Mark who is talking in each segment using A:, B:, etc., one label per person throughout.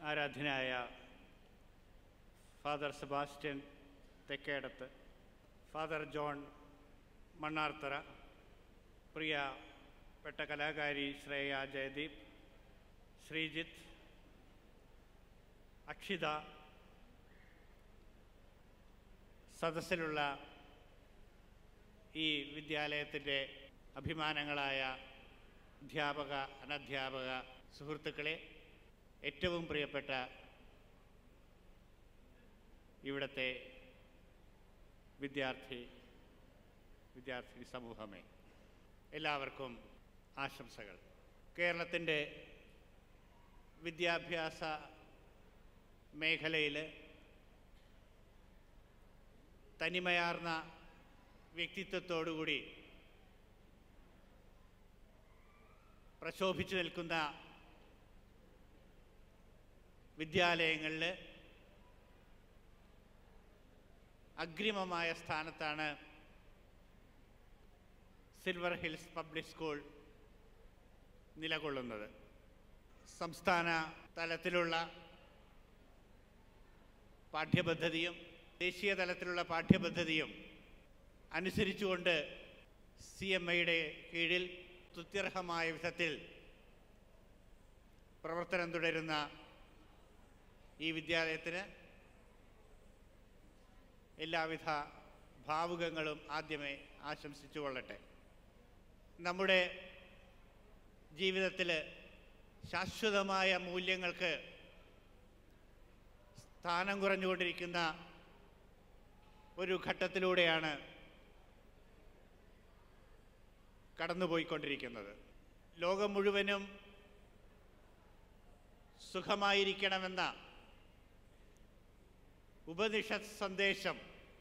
A: ആരാധ്യനായ Father Sebastian Thekkedath Father John Mannarthara പ്രിയപ്പെട്ട കലാകാരി ശ്രേയ ജയദീപ് ശ്രീജിത്ത് അക്ഷിത സദസ്സിലുള്ള ഈ വിദ്യാലയത്തിൻ്റെ അഭിമാനങ്ങളായ അധ്യാപക അനധ്യാപക സുഹൃത്തുക്കളെ ഏറ്റവും പ്രിയപ്പെട്ട ഇവിടുത്തെ വിദ്യാർത്ഥി വിദ്യാർത്ഥി സമൂഹമേ എല്ലാവർക്കും ആശംസകൾ കേരളത്തിൻ്റെ വിദ്യാഭ്യാസ മേഖലയിൽ തനിമയാർന്ന വ്യക്തിത്വത്തോടുകൂടി പ്രശോഭിച്ചു നിൽക്കുന്ന വിദ്യാലയങ്ങളിൽ അഗ്രിമമായ സ്ഥാനത്താണ് സിൽവർ ഹിൽസ് പബ്ലിക് സ്കൂൾ നിലകൊള്ളുന്നത് സംസ്ഥാന തലത്തിലുള്ള പാഠ്യപദ്ധതിയും ദേശീയ തലത്തിലുള്ള പാഠ്യപദ്ധതിയും അനുസരിച്ചുകൊണ്ട് സി എം ഐയുടെ കീഴിൽ തുത്യർഹമായ വിധത്തിൽ പ്രവർത്തനം തുടരുന്ന ഈ വിദ്യാലയത്തിന് എല്ലാവിധ ഭാവുകങ്ങളും ആദ്യമേ ആശംസിച്ചു കൊള്ളട്ടെ നമ്മുടെ ജീവിതത്തിൽ ശാശ്വതമായ മൂല്യങ്ങൾക്ക് സ്ഥാനം കുറഞ്ഞുകൊണ്ടിരിക്കുന്ന ഒരു ഘട്ടത്തിലൂടെയാണ് കടന്നുപോയിക്കൊണ്ടിരിക്കുന്നത് ലോകം മുഴുവനും സുഖമായിരിക്കണമെന്ന ഉപനിഷത്ത് സന്ദേശം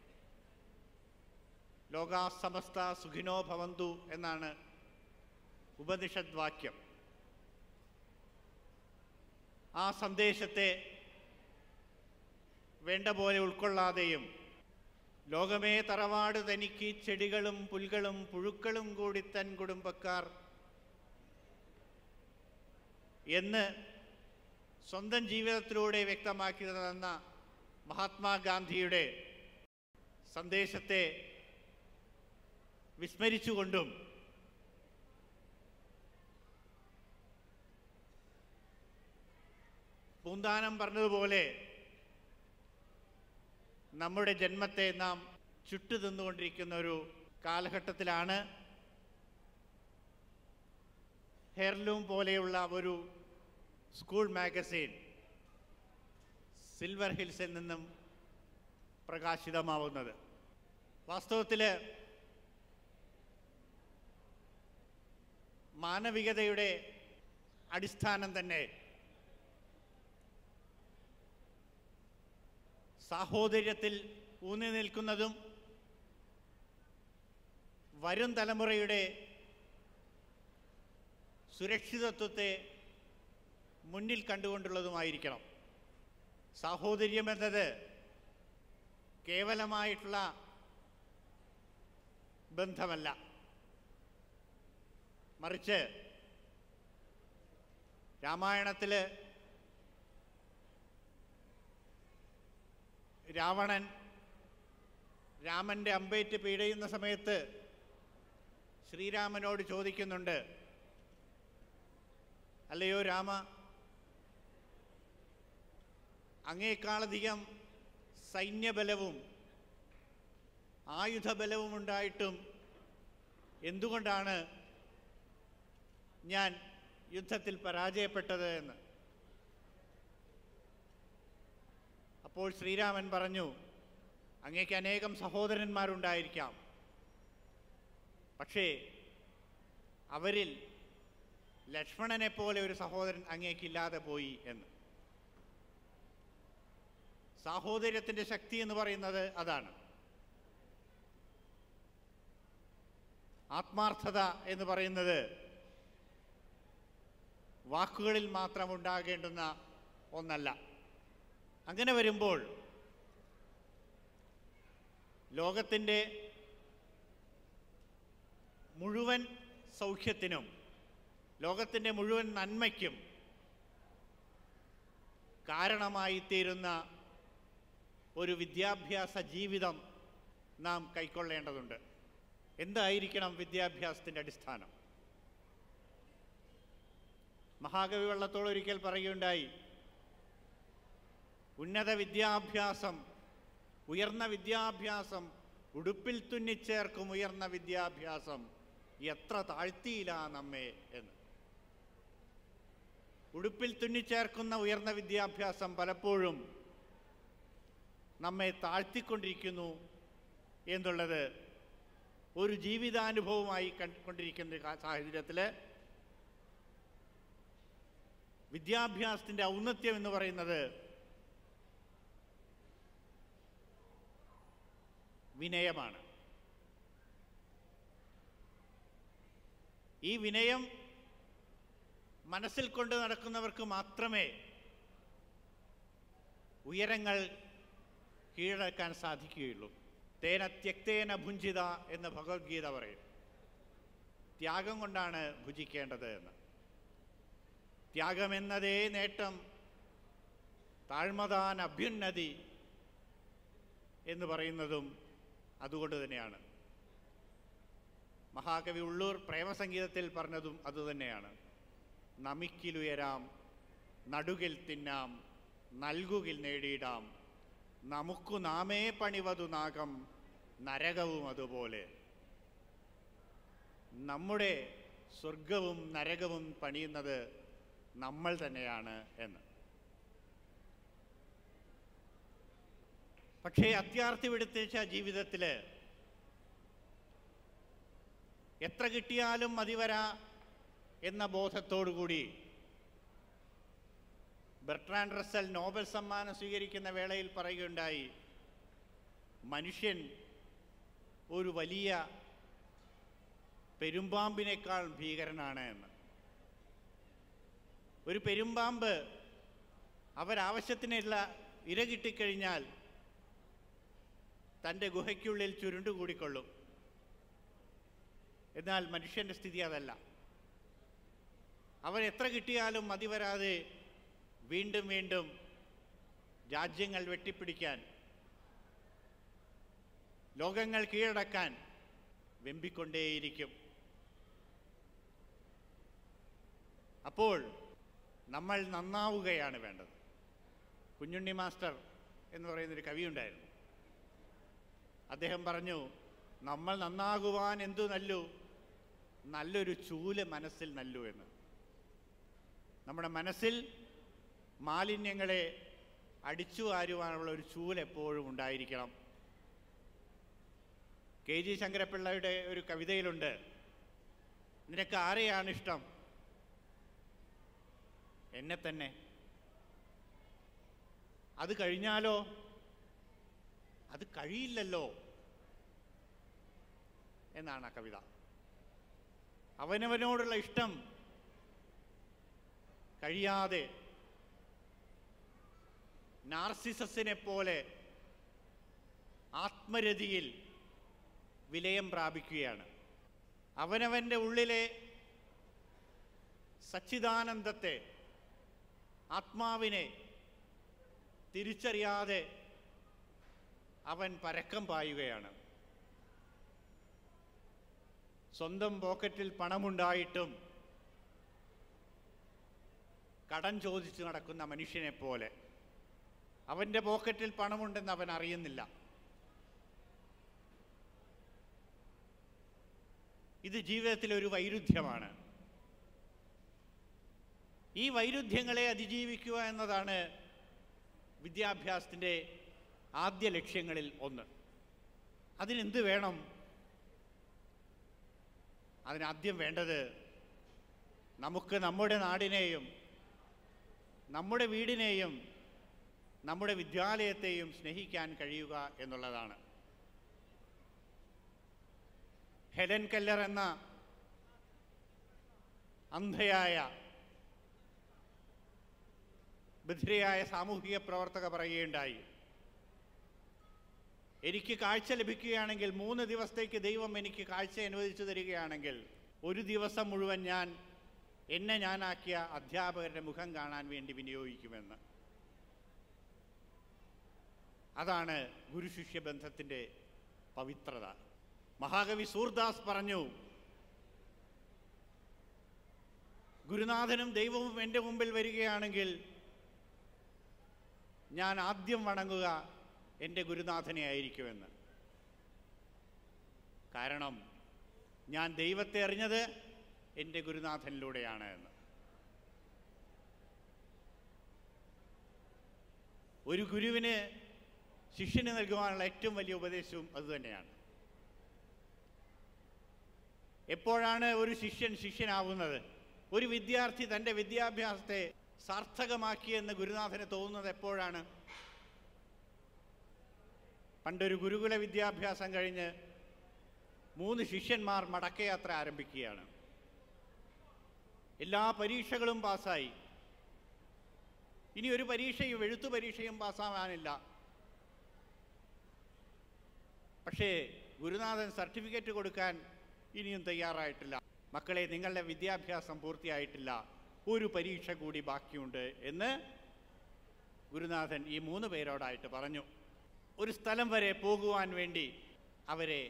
A: ലോകാസമസ്ത സുഖിനോ ഭവന്തു എന്നാണ് ഉപനിഷത് വാക്യം ആ സന്ദേശത്തെ വേണ്ട പോലെ ഉൾക്കൊള്ളാതെയും ലോകമേ തറവാട് തനിക്ക് ചെടികളും പുൽകളും പുഴുക്കളും കൂടി തൻ കുടുംബക്കാർ എന്ന് സ്വന്തം ജീവിതത്തിലൂടെ വ്യക്തമാക്കി തന്ന മഹാത്മാഗാന്ധിയുടെ സന്ദേശത്തെ വിസ്മരിച്ചുകൊണ്ടും പൂന്താനം പറഞ്ഞതുപോലെ നമ്മുടെ ജന്മത്തെ നാം ചുട്ടു തിന്നുകൊണ്ടിരിക്കുന്ന ഒരു കാലഘട്ടത്തിലാണ് ഹെയർലൂം പോലെയുള്ള ഒരു സ്കൂൾ മാഗസീൻ സിൽവർ ഹിൽസിൽ നിന്നും പ്രകാശിതമാവുന്നത് വാസ്തവത്തിൽ മാനവികതയുടെ അടിസ്ഥാനം തന്നെ സാഹോദര്യത്തിൽ ഊന്നി നിൽക്കുന്നതും വരും തലമുറയുടെ സുരക്ഷിതത്വത്തെ മുന്നിൽ കണ്ടുകൊണ്ടുള്ളതുമായിരിക്കണം സാഹോദര്യം എന്നത് കേവലമായിട്ടുള്ള ബന്ധമല്ല മറിച്ച് രാമായണത്തിൽ രാവണൻ രാമൻ്റെ അമ്പേറ്റ് പീഡയുന്ന സമയത്ത് ശ്രീരാമനോട് ചോദിക്കുന്നുണ്ട് അല്ലയോ രാമ അങ്ങേക്കാളധികം സൈന്യബലവും ആയുധബലവും ഉണ്ടായിട്ടും എന്തുകൊണ്ടാണ് ഞാൻ യുദ്ധത്തിൽ പരാജയപ്പെട്ടത് എന്ന് അപ്പോൾ ശ്രീരാമൻ പറഞ്ഞു അങ്ങേക്ക് അനേകം സഹോദരന്മാരുണ്ടായിരിക്കാം പക്ഷേ അവരിൽ ലക്ഷ്മണനെ പോലെ ഒരു സഹോദരൻ അങ്ങേക്കില്ലാതെ പോയി എന്ന് സാഹോദര്യത്തിൻ്റെ ശക്തി എന്ന് പറയുന്നത് അതാണ് ആത്മാർത്ഥത എന്ന് പറയുന്നത് വാക്കുകളിൽ മാത്രം ഉണ്ടാകേണ്ടുന്ന ഒന്നല്ല അങ്ങനെ വരുമ്പോൾ ലോകത്തിൻ്റെ മുഴുവൻ സൗഖ്യത്തിനും ലോകത്തിൻ്റെ മുഴുവൻ നന്മയ്ക്കും കാരണമായി തീരുന്ന ഒരു വിദ്യാഭ്യാസ ജീവിതം നാം കൈക്കൊള്ളേണ്ടതുണ്ട് എന്തായിരിക്കണം വിദ്യാഭ്യാസത്തിൻ്റെ അടിസ്ഥാനം മഹാകവി വള്ളത്തോൾ ഒരിക്കൽ പറയുകയുണ്ടായി ഉന്നത വിദ്യാഭ്യാസം ഉയർന്ന വിദ്യാഭ്യാസം ഉടുപ്പിൽ തുന്നിച്ചേർക്കും ഉയർന്ന വിദ്യാഭ്യാസം എത്ര താഴ്ത്തിയില്ല നമ്മെ എന്ന് ഉടുപ്പിൽ തുന്നിച്ചേർക്കുന്ന ഉയർന്ന വിദ്യാഭ്യാസം പലപ്പോഴും നമ്മെ താഴ്ത്തിക്കൊണ്ടിരിക്കുന്നു എന്നുള്ളത് ഒരു ജീവിതാനുഭവമായി കണ്ടുകൊണ്ടിരിക്കുന്ന കാ- സാഹചര്യത്തിൽ വിദ്യാഭ്യാസത്തിൻ്റെ ഔന്നത്യം എന്ന് പറയുന്നത് വിനയമാണ് ഈ വിനയം മനസ്സിൽ കൊണ്ട് നടക്കുന്നവർക്ക് മാത്രമേ ഉയരങ്ങൾ കീഴടക്കാൻ സാധിക്കുകയുള്ളൂ തേന ത്യക്തേന ഭുഞ്ചിത എന്ന് ഭഗവത്ഗീത പറയും ത്യാഗം കൊണ്ടാണ് ഭുജിക്കേണ്ടത് എന്ന് ത്യാഗമെന്നതേ നേട്ടം താഴ്മതാൻ അഭ്യുന്നതി എന്ന് പറയുന്നതും അതുകൊണ്ട് തന്നെയാണ് മഹാകവി ഉള്ളൂർ പ്രേമസംഗീതത്തിൽ പറഞ്ഞതും അതുതന്നെയാണ് നമിക്കിലുയരാം നടുകിൽ തിന്നാം നൽകുകിൽ നേടിയിടാം നമുക്കു നാമേ പണിവതു നാഗം നരകവും അതുപോലെ നമ്മുടെ സ്വർഗവും നരകവും പണിയുന്നത് നമ്മൾ തന്നെയാണ് എന്ന് പക്ഷേ അത്യാർത്ഥി പിടിച്ച ജീവിതത്തിൽ എത്ര കിട്ടിയാലും മതിവരാ എന്ന ബോധത്തോടുകൂടി ബെർട്രാൻഡ് റസൽ നോബൽ സമ്മാനം സ്വീകരിക്കുന്ന വേളയിൽ പറയുകയുണ്ടായി മനുഷ്യൻ ഒരു വലിയ പെരുമ്പാമ്പിനേക്കാൾ ഭീകരനാണ് എന്ന് ഒരു പെരുമ്പാമ്പ് അവരാവശ്യത്തിനുള്ള ഇര കിട്ടിക്കഴിഞ്ഞാൽ തൻ്റെ ഗുഹയ്ക്കുള്ളിൽ ചുരുണ്ടുകൂടിക്കൊള്ളും എന്നാൽ മനുഷ്യൻ്റെ സ്ഥിതി അതല്ല അവൻ എത്ര കിട്ടിയാലും മതി വരാതെ വീണ്ടും വീണ്ടും രാജ്യങ്ങൾ വെട്ടിപ്പിടിക്കാൻ ലോകങ്ങൾ കീഴടക്കാൻ വെമ്പിക്കൊണ്ടേയിരിക്കും അപ്പോൾ നമ്മൾ നന്നാവുകയാണ് വേണ്ടത് കുഞ്ഞുണ്ണി മാസ്റ്റർ എന്ന് പറയുന്നൊരു കവിയുണ്ടായിരുന്നു അദ്ദേഹം പറഞ്ഞു നമ്മൾ നന്നാകുവാൻ എന്തു നല്ലു നല്ലൊരു ചൂല് മനസ്സിൽ നല്ലു എന്ന് നമ്മുടെ മനസ്സിൽ മാലിന്യങ്ങളെ അടിച്ചു വാരുവാനുള്ള ഒരു ചൂല് എപ്പോഴും ഉണ്ടായിരിക്കണം കെ ജി ശങ്കരപ്പിള്ളയുടെ ഒരു കവിതയിലുണ്ട് നിനക്ക് ആരെയാണ് ഇഷ്ടം എന്നെ തന്നെ അത് കഴിഞ്ഞാലോ അത് കഴിയില്ലല്ലോ എന്നാണ് ആ കവിത അവനവനോടുള്ള ഇഷ്ടം കഴിയാതെ നാർസിസസിനെ പോലെ ആത്മരതിയിൽ വിലയം പ്രാപിക്കുകയാണ് അവനവൻ്റെ ഉള്ളിലെ സച്ചിദാനന്ദത്തെ ആത്മാവിനെ തിരിച്ചറിയാതെ അവൻ പരക്കം പായുകയാണ് സ്വന്തം പോക്കറ്റിൽ പണമുണ്ടായിട്ടും കടം ചോദിച്ചു നടക്കുന്ന മനുഷ്യനെ പോലെ അവൻ്റെ പോക്കറ്റിൽ പണമുണ്ടെന്ന് അവൻ അറിയുന്നില്ല ഇത് ജീവിതത്തിലെ ഒരു വൈരുദ്ധ്യമാണ് ഈ വൈരുദ്ധ്യങ്ങളെ അതിജീവിക്കുക എന്നതാണ് വിദ്യാഭ്യാസത്തിൻ്റെ ആദ്യ ലക്ഷ്യങ്ങളിൽ ഒന്ന് അതിനെന്ത് വേണം അതിനാദ്യം വേണ്ടത് നമുക്ക് നമ്മുടെ നാടിനെയും നമ്മുടെ വീടിനെയും നമ്മുടെ വിദ്യാലയത്തെയും സ്നേഹിക്കാൻ കഴിയുക എന്നുള്ളതാണ് ഹെലൻ കെല്ലർ എന്ന അന്ധയായ ബധിരയായ സാമൂഹിക പ്രവർത്തക പറയുകയുണ്ടായി എനിക്ക് കാഴ്ച ലഭിക്കുകയാണെങ്കിൽ മൂന്ന് ദിവസത്തേക്ക് ദൈവം എനിക്ക് കാഴ്ച അനുവദിച്ചു തരികയാണെങ്കിൽ ഒരു ദിവസം മുഴുവൻ ഞാൻ എന്നെ ഞാനാക്കിയ അധ്യാപകരുടെ മുഖം കാണാൻ വേണ്ടി വിനിയോഗിക്കുമെന്ന് അതാണ് ഗുരുശിഷ്യ ബന്ധത്തിൻ്റെ പവിത്രത മഹാകവി സൂർദാസ് പറഞ്ഞു ഗുരുനാഥനും ദൈവവും എൻ്റെ മുമ്പിൽ വരികയാണെങ്കിൽ ഞാൻ ആദ്യം വണങ്ങുക എൻ്റെ ഗുരുനാഥനെ ആയിരിക്കുമെന്ന് കാരണം ഞാൻ ദൈവത്തെ അറിഞ്ഞത് എൻ്റെ ഗുരുനാഥനിലൂടെയാണ് എന്ന് ഒരു ഗുരുവിന് ശിഷ്യന് നൽകുവാനുള്ള ഏറ്റവും വലിയ ഉപദേശവും അതുതന്നെയാണ് എപ്പോഴാണ് ഒരു ശിഷ്യൻ ശിഷ്യനാവുന്നത് ഒരു വിദ്യാർത്ഥി തൻ്റെ വിദ്യാഭ്യാസത്തെ സാർത്ഥകമാക്കിയെന്ന് ഗുരുനാഥന് തോന്നുന്നത് എപ്പോഴാണ് പണ്ടൊരു ഗുരുകുല വിദ്യാഭ്യാസം കഴിഞ്ഞ് മൂന്ന് ശിഷ്യന്മാർ മടക്കയാത്ര ആരംഭിക്കുകയാണ് എല്ലാ പരീക്ഷകളും പാസ്സായി ഇനി ഒരു പരീക്ഷയും എഴുത്തു പരീക്ഷയും പാസ്സാവാനില്ല പക്ഷേ ഗുരുനാഥൻ സർട്ടിഫിക്കറ്റ് കൊടുക്കാൻ ഇനിയും തയ്യാറായിട്ടില്ല മക്കളെ നിങ്ങളുടെ വിദ്യാഭ്യാസം പൂർത്തിയായിട്ടില്ല ഒരു പരീക്ഷ കൂടി ബാക്കിയുണ്ട് എന്ന് ഗുരുനാഥൻ ഈ മൂന്ന് പേരോടായിട്ട് പറഞ്ഞു ഒരു സ്ഥലം വരെ പോകുവാൻ വേണ്ടി അവരെ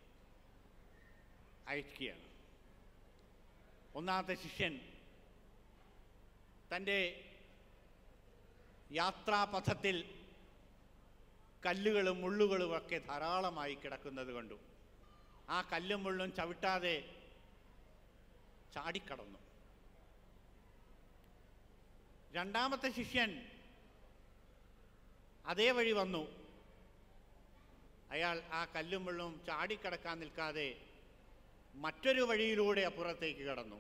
A: അയക്കുകയാണ് ഒന്നാമത്തെ ശിഷ്യൻ തൻ്റെ യാത്രാപഥത്തിൽ കല്ലുകളും മുള്ളുകളും ഒക്കെ ധാരാളമായി കിടക്കുന്നത് കണ്ടു ആ കല്ലും മുള്ളും ചവിട്ടാതെ ചാടിക്കടന്നു രണ്ടാമത്തെ ശിഷ്യൻ അതേ വഴി വന്നു അയാൾ ആ കല്ലും മുള്ളും ചാടിക്കടക്കാൻ നിൽക്കാതെ മറ്റൊരു വഴിയിലൂടെ അപ്പുറത്തേക്ക് കടന്നു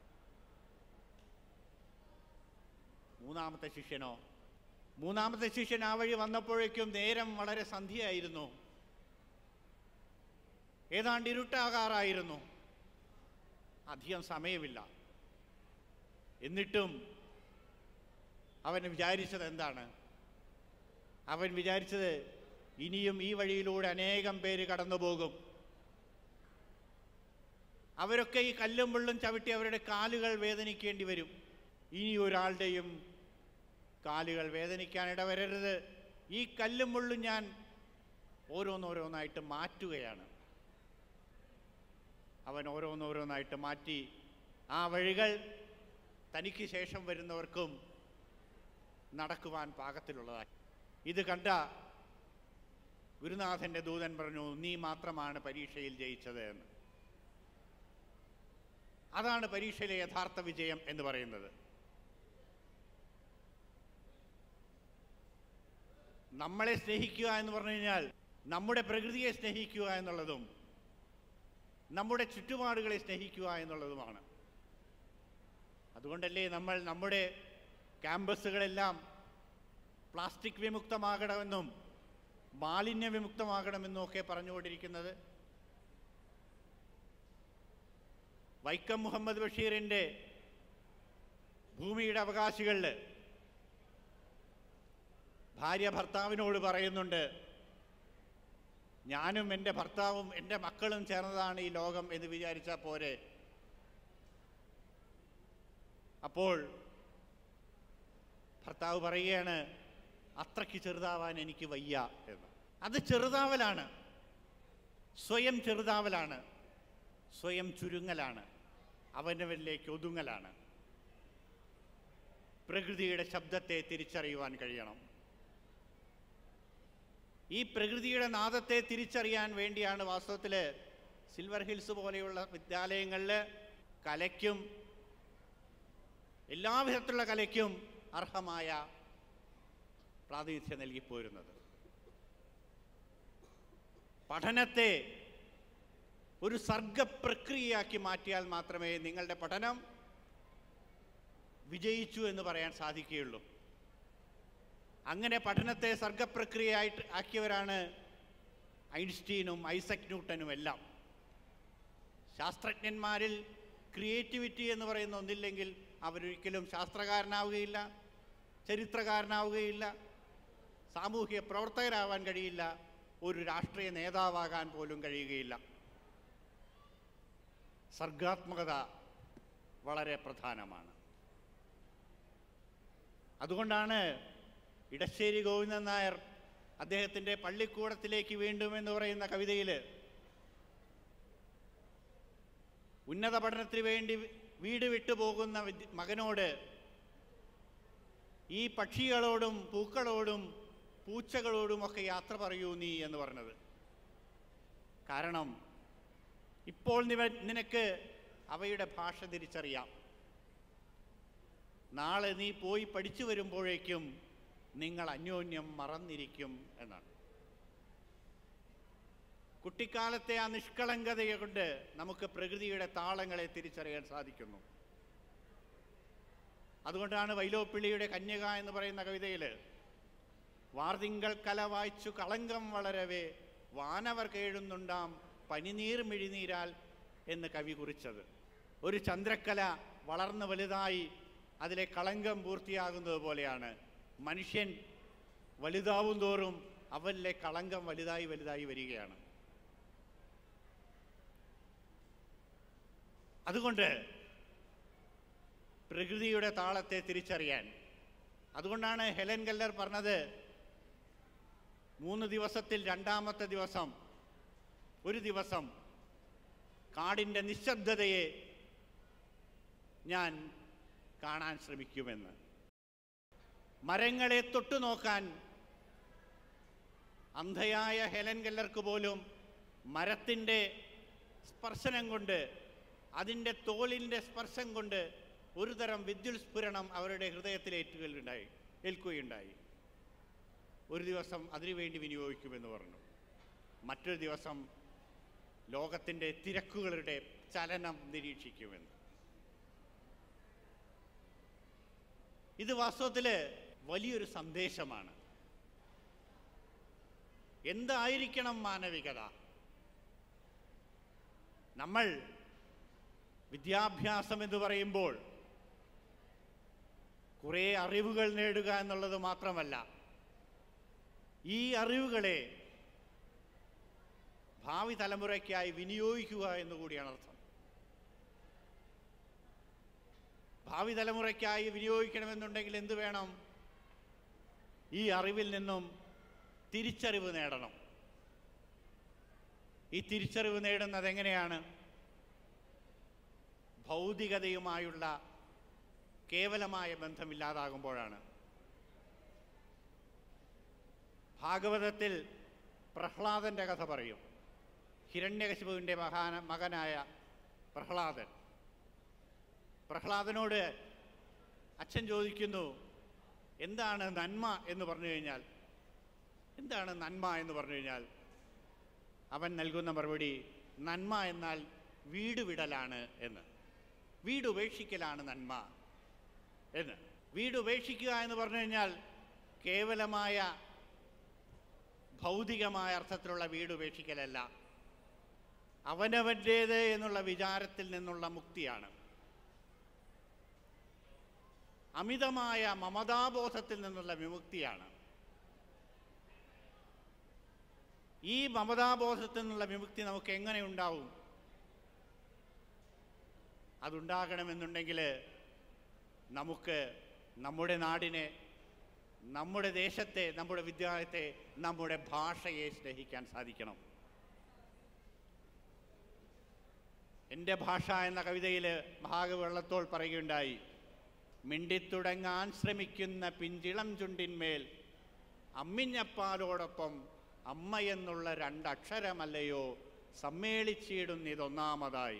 A: മൂന്നാമത്തെ ശിഷ്യനോ മൂന്നാമത്തെ ശിഷ്യൻ ആ വഴി വന്നപ്പോഴേക്കും നേരം വളരെ സന്ധ്യയായിരുന്നു ഏതാണ്ട് ഇരുട്ടാകാറായിരുന്നു അധികം സമയമില്ല എന്നിട്ടും അവൻ വിചാരിച്ചത് എന്താണ് അവൻ വിചാരിച്ചത് ഇനിയും ഈ വഴിയിലൂടെ അനേകം പേര് കടന്നു പോകും അവരൊക്കെ ഈ കല്ലും മുള്ളും ചവിട്ടി അവരുടെ കാലുകൾ വേദനിക്കേണ്ടി വരും ഇനി ഒരാളുടെയും കാലുകൾ വേദനിക്കാൻ ഇടവരരുത് ഈ കല്ലും മുള്ളും ഞാൻ ഓരോന്നോരോന്നായിട്ട് മാറ്റുകയാണ് അവൻ ഓരോന്നോരോന്നായിട്ട് മാറ്റി ആ വഴികൾ തനിക്ക് ശേഷം വരുന്നവർക്കും നടക്കുവാൻ പാകത്തിലുള്ളതായി ഇത് കണ്ട ഗുരുനാഥൻ്റെ ദൂതൻ പറഞ്ഞു നീ മാത്രമാണ് പരീക്ഷയിൽ ജയിച്ചത് എന്ന് അതാണ് പരീക്ഷയിലെ യഥാർത്ഥ വിജയം എന്ന് പറയുന്നത് നമ്മളെ സ്നേഹിക്കുക എന്ന് പറഞ്ഞു കഴിഞ്ഞാൽ നമ്മുടെ പ്രകൃതിയെ സ്നേഹിക്കുക എന്നുള്ളതും നമ്മുടെ ചുറ്റുപാടുകളെ സ്നേഹിക്കുക എന്നുള്ളതുമാണ് അതുകൊണ്ടല്ലേ നമ്മൾ നമ്മുടെ ക്യാമ്പസുകളെല്ലാം പ്ലാസ്റ്റിക് വിമുക്തമാകണമെന്നും മാലിന്യ വിമുക്തമാകണമെന്നും ഒക്കെ പറഞ്ഞുകൊണ്ടിരിക്കുന്നത് വൈക്കം മുഹമ്മദ് ബഷീറിൻ്റെ ഭൂമിയുടെ അവകാശികളിൽ ഭാര്യ ഭർത്താവിനോട് പറയുന്നുണ്ട് ഞാനും എൻ്റെ ഭർത്താവും എൻ്റെ മക്കളും ചേർന്നതാണ് ഈ ലോകം എന്ന് വിചാരിച്ചാൽ പോരെ അപ്പോൾ ഭർത്താവ് പറയുകയാണ് അത്രയ്ക്ക് ചെറുതാവാൻ എനിക്ക് വയ്യ എന്ന് അത് ചെറുതാവലാണ് സ്വയം ചെറുതാവലാണ് സ്വയം ചുരുങ്ങലാണ് അവനവനിലേക്ക് ഒതുങ്ങലാണ് പ്രകൃതിയുടെ ശബ്ദത്തെ തിരിച്ചറിയുവാൻ കഴിയണം ഈ പ്രകൃതിയുടെ നാദത്തെ തിരിച്ചറിയാൻ വേണ്ടിയാണ് വാസ്തവത്തിൽ സിൽവർ ഹിൽസ് പോലെയുള്ള വിദ്യാലയങ്ങളിൽ കലയ്ക്കും എല്ലാവിധത്തിലുള്ള കലയ്ക്കും അർഹമായ പ്രാതിനിധ്യം നൽകിപ്പോരുന്നത് പഠനത്തെ ഒരു സർഗപ്രക്രിയയാക്കി മാറ്റിയാൽ മാത്രമേ നിങ്ങളുടെ പഠനം വിജയിച്ചു എന്ന് പറയാൻ സാധിക്കുകയുള്ളൂ അങ്ങനെ പഠനത്തെ സർഗപ്രക്രിയയായിട്ട് ആക്കിയവരാണ് ഐൻസ്റ്റീനും ഐസക് ന്യൂട്ടനും എല്ലാം ശാസ്ത്രജ്ഞന്മാരിൽ ക്രിയേറ്റിവിറ്റി എന്ന് പറയുന്ന ഒന്നില്ലെങ്കിൽ അവരൊരിക്കലും ശാസ്ത്രകാരനാവുകയില്ല ചരിത്രകാരനാവുകയില്ല സാമൂഹിക പ്രവർത്തകരാവാൻ കഴിയില്ല ഒരു രാഷ്ട്രീയ നേതാവാകാൻ പോലും കഴിയുകയില്ല സർഗാത്മകത വളരെ പ്രധാനമാണ് അതുകൊണ്ടാണ് ഇടശ്ശേരി ഗോവിന്ദൻ നായർ അദ്ദേഹത്തിൻ്റെ പള്ളിക്കൂടത്തിലേക്ക് വീണ്ടും എന്ന് പറയുന്ന കവിതയിൽ ഉന്നത പഠനത്തിന് വേണ്ടി വീട് വിട്ടു പോകുന്ന വിദ്യ- മകനോട് ഈ പക്ഷികളോടും പൂക്കളോടും പൂച്ചകളോടുമൊക്കെ യാത്ര പറയൂ നീ എന്ന് പറഞ്ഞത് കാരണം ഇപ്പോൾ നിവ നിനക്ക് അവയുടെ ഭാഷ തിരിച്ചറിയാം നാളെ നീ പോയി പഠിച്ചു വരുമ്പോഴേക്കും നിങ്ങൾ അന്യോന്യം മറന്നിരിക്കും എന്നാണ് കുട്ടിക്കാലത്തെ ആ നിഷ്കളങ്കതയെ കൊണ്ട് നമുക്ക് പ്രകൃതിയുടെ താളങ്ങളെ തിരിച്ചറിയാൻ സാധിക്കുന്നു അതുകൊണ്ടാണ് വൈലോപ്പിള്ളിയുടെ കന്യക എന്ന് പറയുന്ന കവിതയിൽ വാർതിങ്കൾ കല വായിച്ചു കളങ്കം വളരവേ വാനവർ കേഴുന്നുണ്ടാം പനിനീർ മിഴിനീരാൽ എന്ന് കവി കുറിച്ചത് ഒരു ചന്ദ്രക്കല വളർന്ന് വലുതായി അതിലെ കളങ്കം പൂർത്തിയാകുന്നത് പോലെയാണ് മനുഷ്യൻ വലുതാവും തോറും അവരിലെ കളങ്കം വലുതായി വലുതായി വരികയാണ് അതുകൊണ്ട് പ്രകൃതിയുടെ താളത്തെ തിരിച്ചറിയാൻ അതുകൊണ്ടാണ് ഹെലൻ കല്ലർ പറഞ്ഞത് മൂന്ന് ദിവസത്തിൽ രണ്ടാമത്തെ ദിവസം ഒരു ദിവസം കാടിൻ്റെ നിശബ്ദതയെ ഞാൻ കാണാൻ ശ്രമിക്കുമെന്ന് മരങ്ങളെ തൊട്ടു നോക്കാൻ അന്ധയായ ഹെലൻ കല്ലർക്ക് പോലും മരത്തിൻ്റെ സ്പർശനം കൊണ്ട് അതിൻ്റെ തോളിൻ്റെ സ്പർശം കൊണ്ട് ഒരു തരം വിദ്യുത്സ്ഫുരണം അവരുടെ ഹൃദയത്തിൽ ഏറ്റുകയുണ്ടായി ഏൽക്കുകയുണ്ടായി ഒരു ദിവസം അതിനുവേണ്ടി വിനിയോഗിക്കുമെന്ന് പറഞ്ഞു മറ്റൊരു ദിവസം ലോകത്തിൻ്റെ തിരക്കുകളുടെ ചലനം നിരീക്ഷിക്കുമെന്ന് ഇത് വാസ്തവത്തിൽ വലിയൊരു സന്ദേശമാണ് എന്തായിരിക്കണം മാനവികത നമ്മൾ വിദ്യാഭ്യാസം എന്ന് പറയുമ്പോൾ കുറേ അറിവുകൾ നേടുക എന്നുള്ളത് മാത്രമല്ല ഈ അറിവുകളെ ഭാവി തലമുറയ്ക്കായി വിനിയോഗിക്കുക എന്നുകൂടിയാണ് അർത്ഥം ഭാവി തലമുറയ്ക്കായി വിനിയോഗിക്കണമെന്നുണ്ടെങ്കിൽ എന്ത് വേണം ഈ അറിവിൽ നിന്നും തിരിച്ചറിവ് നേടണം ഈ തിരിച്ചറിവ് നേടുന്നത് എങ്ങനെയാണ് ഭൗതികതയുമായുള്ള കേവലമായ ബന്ധമില്ലാതാകുമ്പോഴാണ് ഭാഗവതത്തിൽ പ്രഹ്ലാദൻ്റെ കഥ പറയും ഹിരണ്യകശിപുവിൻ്റെ മഹാന മകനായ പ്രഹ്ലാദൻ പ്രഹ്ലാദനോട് അച്ഛൻ ചോദിക്കുന്നു എന്താണ് നന്മ എന്ന് പറഞ്ഞു കഴിഞ്ഞാൽ എന്താണ് നന്മ എന്ന് പറഞ്ഞു കഴിഞ്ഞാൽ അവൻ നൽകുന്ന മറുപടി നന്മ എന്നാൽ വീട് വിടലാണ് എന്ന് വീട് ഉപേക്ഷിക്കലാണ് നന്മ എന്ന് വീട് ഉപേക്ഷിക്കുക എന്ന് പറഞ്ഞു കഴിഞ്ഞാൽ കേവലമായ ഭൗതികമായ അർത്ഥത്തിലുള്ള വീട് ഉപേക്ഷിക്കലല്ല അവനവൻ്റേത് എന്നുള്ള വിചാരത്തിൽ നിന്നുള്ള മുക്തിയാണ് അമിതമായ മമതാബോധത്തിൽ നിന്നുള്ള വിമുക്തിയാണ് ഈ മമതാബോധത്തിൽ നിന്നുള്ള വിമുക്തി നമുക്ക് എങ്ങനെ ഉണ്ടാവും അതുണ്ടാകണമെന്നുണ്ടെങ്കിൽ നമുക്ക് നമ്മുടെ നാടിനെ നമ്മുടെ ദേശത്തെ നമ്മുടെ വിദ്യാലയത്തെ നമ്മുടെ ഭാഷയെ സ്നേഹിക്കാൻ സാധിക്കണം എൻ്റെ ഭാഷ എന്ന കവിതയിൽ മഹാകവി വള്ളത്തോൾ പറയുകയുണ്ടായി മിണ്ടിത്തുടങ്ങാൻ ശ്രമിക്കുന്ന പിഞ്ചിളം ചുണ്ടിന്മേൽ അമ്മിഞ്ഞപ്പാലോടൊപ്പം അമ്മ എന്നുള്ള രണ്ടക്ഷരമല്ലയോ സമ്മേളിച്ചിടുന്നിതൊന്നാമതായി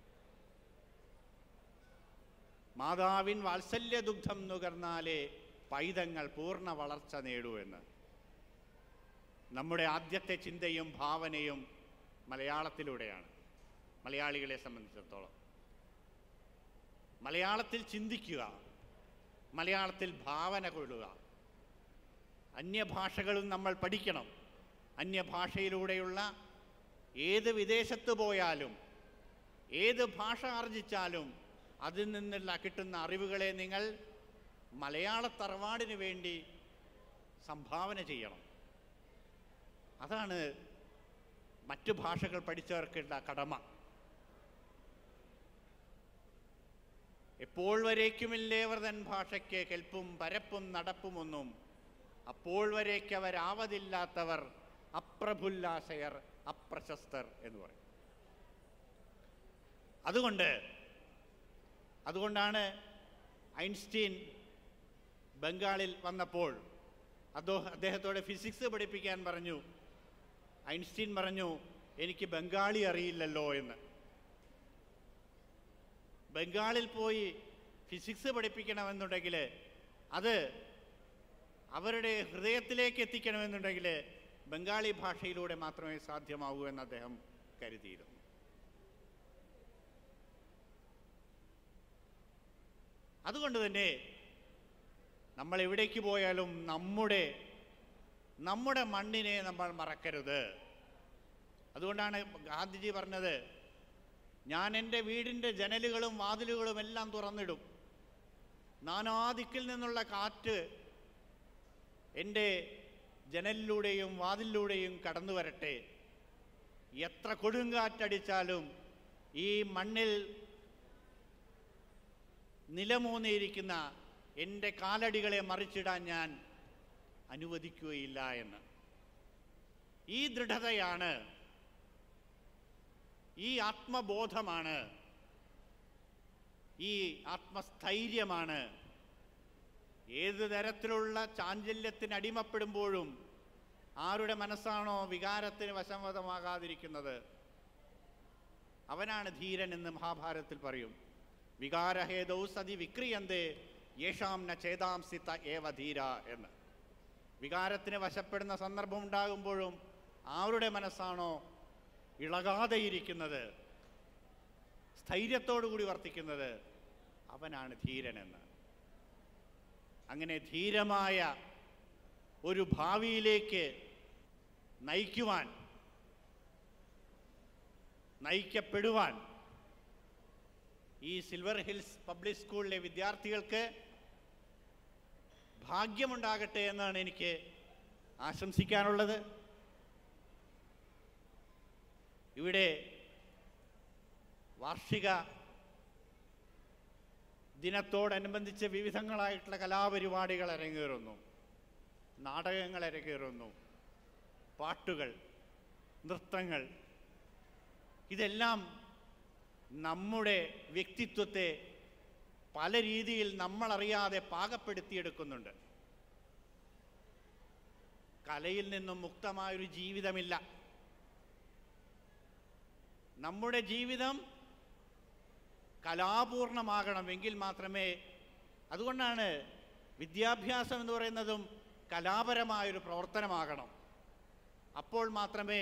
A: മാതാവിൻ വാത്സല്യദുഗ്ധം നുകർന്നാലേ പൈതങ്ങൾ പൂർണ്ണ വളർച്ച നേടുവെന്ന് നമ്മുടെ ആദ്യത്തെ ചിന്തയും ഭാവനയും മലയാളത്തിലൂടെയാണ് മലയാളികളെ സംബന്ധിച്ചിടത്തോളം മലയാളത്തിൽ ചിന്തിക്കുക മലയാളത്തിൽ ഭാവന കൊള്ളുക അന്യഭാഷകളും നമ്മൾ പഠിക്കണം അന്യഭാഷയിലൂടെയുള്ള ഏത് വിദേശത്ത് പോയാലും ഏത് ഭാഷ ആർജിച്ചാലും അതിൽ നിന്നുള്ള കിട്ടുന്ന അറിവുകളെ നിങ്ങൾ മലയാള തറവാടിന് വേണ്ടി സംഭാവന ചെയ്യണം അതാണ് മറ്റു ഭാഷകൾ പഠിച്ചവർക്കുള്ള കടമ എപ്പോൾ വരേക്കുമില്ലേവർ തൻ ഭാഷയ്ക്ക് കെൽപ്പും പരപ്പും നടപ്പുമൊന്നും അപ്പോൾ വരേക്കവരാവതില്ലാത്തവർ അപ്രഫുല്ലാശയർ അപ്രശസ്തർ എന്ന് പറയും അതുകൊണ്ട് അതുകൊണ്ടാണ് ഐൻസ്റ്റീൻ ബംഗാളിൽ വന്നപ്പോൾ അതോ അദ്ദേഹത്തോട് ഫിസിക്സ് പഠിപ്പിക്കാൻ പറഞ്ഞു ഐൻസ്റ്റീൻ പറഞ്ഞു എനിക്ക് ബംഗാളി അറിയില്ലല്ലോ എന്ന് ബംഗാളിൽ പോയി ഫിസിക്സ് പഠിപ്പിക്കണമെന്നുണ്ടെങ്കിൽ അത് അവരുടെ ഹൃദയത്തിലേക്ക് എത്തിക്കണമെന്നുണ്ടെങ്കിൽ ബംഗാളി ഭാഷയിലൂടെ മാത്രമേ സാധ്യമാവൂ എന്ന് അദ്ദേഹം കരുതിയിരുന്നു അതുകൊണ്ട് തന്നെ നമ്മൾ എവിടേക്ക് പോയാലും നമ്മുടെ നമ്മുടെ മണ്ണിനെ നമ്മൾ മറക്കരുത് അതുകൊണ്ടാണ് ഗാന്ധിജി പറഞ്ഞത് ഞാൻ എൻ്റെ വീടിൻ്റെ ജനലുകളും വാതിലുകളും എല്ലാം തുറന്നിടും നാനാദിക്കിൽ നിന്നുള്ള കാറ്റ് എൻ്റെ ജനലിലൂടെയും വാതിലിലൂടെയും കടന്നു വരട്ടെ എത്ര കൊടുങ്കാറ്റടിച്ചാലും ഈ മണ്ണിൽ നിലമൂന്നിയിരിക്കുന്ന എൻ്റെ കാലടികളെ മറിച്ചിടാൻ ഞാൻ അനുവദിക്കുകയില്ല എന്ന് ഈ ദൃഢതയാണ് ഈ ആത്മബോധമാണ് ഈ ആത്മസ്ഥൈര്യമാണ് ഏത് തരത്തിലുള്ള ചാഞ്ചല്യത്തിന് അടിമപ്പെടുമ്പോഴും ആരുടെ മനസ്സാണോ വികാരത്തിന് വശംവദമാകാതിരിക്കുന്നത് അവനാണ് ധീരൻ എന്ന് മഹാഭാരതത്തിൽ പറയും വികാരഹേതൗ സതി വിക്രിയന്തേ യേഷാം ന ചേതാംസിത ഏവ ധീര എന്ന് വികാരത്തിന് വശപ്പെടുന്ന സന്ദർഭം ഉണ്ടാകുമ്പോഴും ആരുടെ മനസ്സാണോ ഇളകാതെ ഇരിക്കുന്നത് സ്ഥൈര്യത്തോടുകൂടി വർത്തിക്കുന്നത് അവനാണ് ധീരനെന്ന് അങ്ങനെ ധീരമായ ഒരു ഭാവിയിലേക്ക് നയിക്കുവാൻ നയിക്കപ്പെടുവാൻ ഈ സിൽവർ ഹിൽസ് പബ്ലിക് സ്കൂളിലെ വിദ്യാർത്ഥികൾക്ക് ഭാഗ്യമുണ്ടാകട്ടെ എന്നാണ് എനിക്ക് ആശംസിക്കാനുള്ളത് ഇവിടെ വാർഷിക ദിനത്തോടനുബന്ധിച്ച് വിവിധങ്ങളായിട്ടുള്ള കലാപരിപാടികൾ അരങ്ങേറുന്നു നാടകങ്ങൾ അരങ്ങേറുന്നു പാട്ടുകൾ നൃത്തങ്ങൾ ഇതെല്ലാം നമ്മുടെ വ്യക്തിത്വത്തെ പല രീതിയിൽ നമ്മളറിയാതെ പാകപ്പെടുത്തിയെടുക്കുന്നുണ്ട് കലയിൽ നിന്നും മുക്തമായൊരു ജീവിതമില്ല നമ്മുടെ ജീവിതം കലാപൂർണമാകണമെങ്കിൽ മാത്രമേ അതുകൊണ്ടാണ് വിദ്യാഭ്യാസം എന്ന് പറയുന്നതും കലാപരമായൊരു പ്രവർത്തനമാകണം അപ്പോൾ മാത്രമേ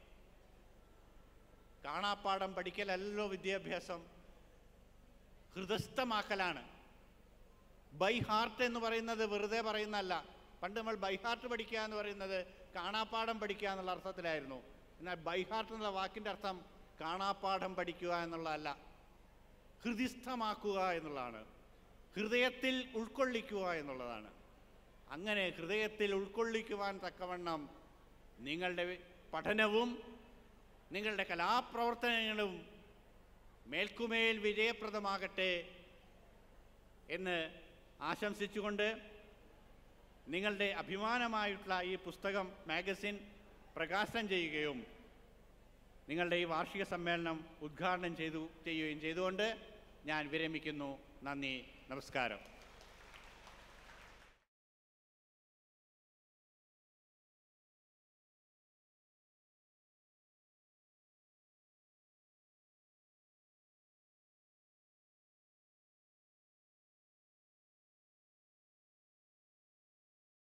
A: കാണാപ്പാടം പഠിക്കലല്ലോ വിദ്യാഭ്യാസം ഹൃദസ്ഥമാക്കലാണ് ബൈ ഹാർട്ട് എന്ന് പറയുന്നത് വെറുതെ പറയുന്നതല്ല പണ്ട് നമ്മൾ ബൈ ഹാർട്ട് പഠിക്കുക എന്ന് പറയുന്നത് കാണാപ്പാടം പഠിക്കുക എന്നുള്ള അർത്ഥത്തിലായിരുന്നു എന്നാൽ ബൈ ഹാർട്ട് എന്നുള്ള വാക്കിൻ്റെ അർത്ഥം കാണാപ്പാഠം പഠിക്കുക എന്നുള്ളതല്ല ഹൃദിസ്ഥമാക്കുക എന്നുള്ളതാണ് ഹൃദയത്തിൽ ഉൾക്കൊള്ളിക്കുക എന്നുള്ളതാണ് അങ്ങനെ ഹൃദയത്തിൽ ഉൾക്കൊള്ളിക്കുവാൻ തക്കവണ്ണം നിങ്ങളുടെ പഠനവും നിങ്ങളുടെ കലാപ്രവർത്തനങ്ങളും മേൽക്കുമേൽ വിജയപ്രദമാകട്ടെ എന്ന് ആശംസിച്ചുകൊണ്ട് നിങ്ങളുടെ അഭിമാനമായിട്ടുള്ള ഈ പുസ്തകം മാഗസിൻ പ്രകാശനം ചെയ്യുകയും നിങ്ങളുടെ ഈ വാർഷിക സമ്മേളനം ഉദ്ഘാടനം ചെയ്തു ചെയ്യുകയും ചെയ്തുകൊണ്ട് ഞാൻ വിരമിക്കുന്നു നന്ദി നമസ്കാരം